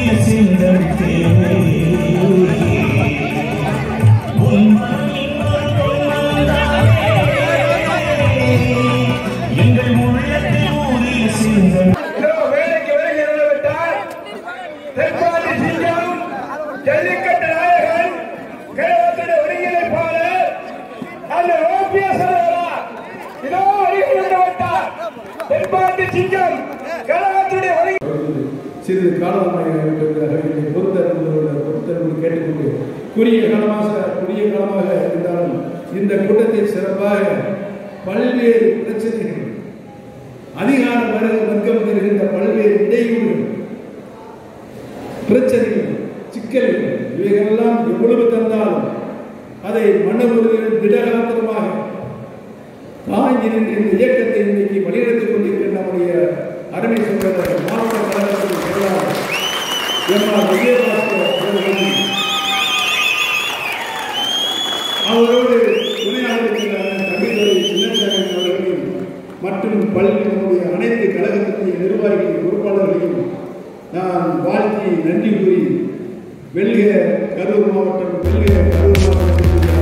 ஊறிய செங்கல் தேவை உன் எங்கள் உள்ளத்தில் ஊறிய செங்கல் இதோ வேலைக்கு வருகிறது விட்டால் தெற்காதி சிங்கம் ஜல்லிக்கட்டு நாயகன் கேரளத்தின் ஒருங்கிணைப்பாளர் அந்த ஓபிஎஸ் இதோ வருகிறது விட்டார் தெற்காதி சிங்கம் கேரளத்துடைய ஒருங்கி சிறிது காலமாக பொறுத்தருளோட பொறுத்தருள் கேட்டுக்கொண்டு குறுகிய காலமாக குறுகிய காலமாக இருந்தாலும் இந்த கூட்டத்தில் சிறப்பாக பல்வேறு பிரச்சனைகள் அதிகார வர்க்க வர்க்கம் வருகின்ற பல்வேறு இடையூறுகள் பிரச்சனைகள் சிக்கல்கள் இவைகளெல்லாம் எவ்வளவு தந்தாலும் அதை மனமுறுதியில் திடகாத்திரமாக தாங்கி நின்று இந்த இயக்கத்தை இன்னைக்கு வழிநடத்திக் கொண்டிருக்கிற நம்முடைய அருமை சகோதரர் மாவட்ட கழகத்தின் செயலாளர் எம் ஆர் விஜயபாஸ்கர் அவர்களும் அவரோடு துணையாக இருக்கிற தம்பிதுரை சின்னசாமி அவர்களையும் மற்றும் பள்ளி நம்முடைய அனைத்து கழகத்தினுடைய நிர்வாகிகள் பொறுப்பாளர்களையும் நான் வாழ்த்தி நன்றி கூறி வெள்ளிய கரூர் மாவட்டம் வெள்ளிய கரூர் மாவட்டத்தினுடைய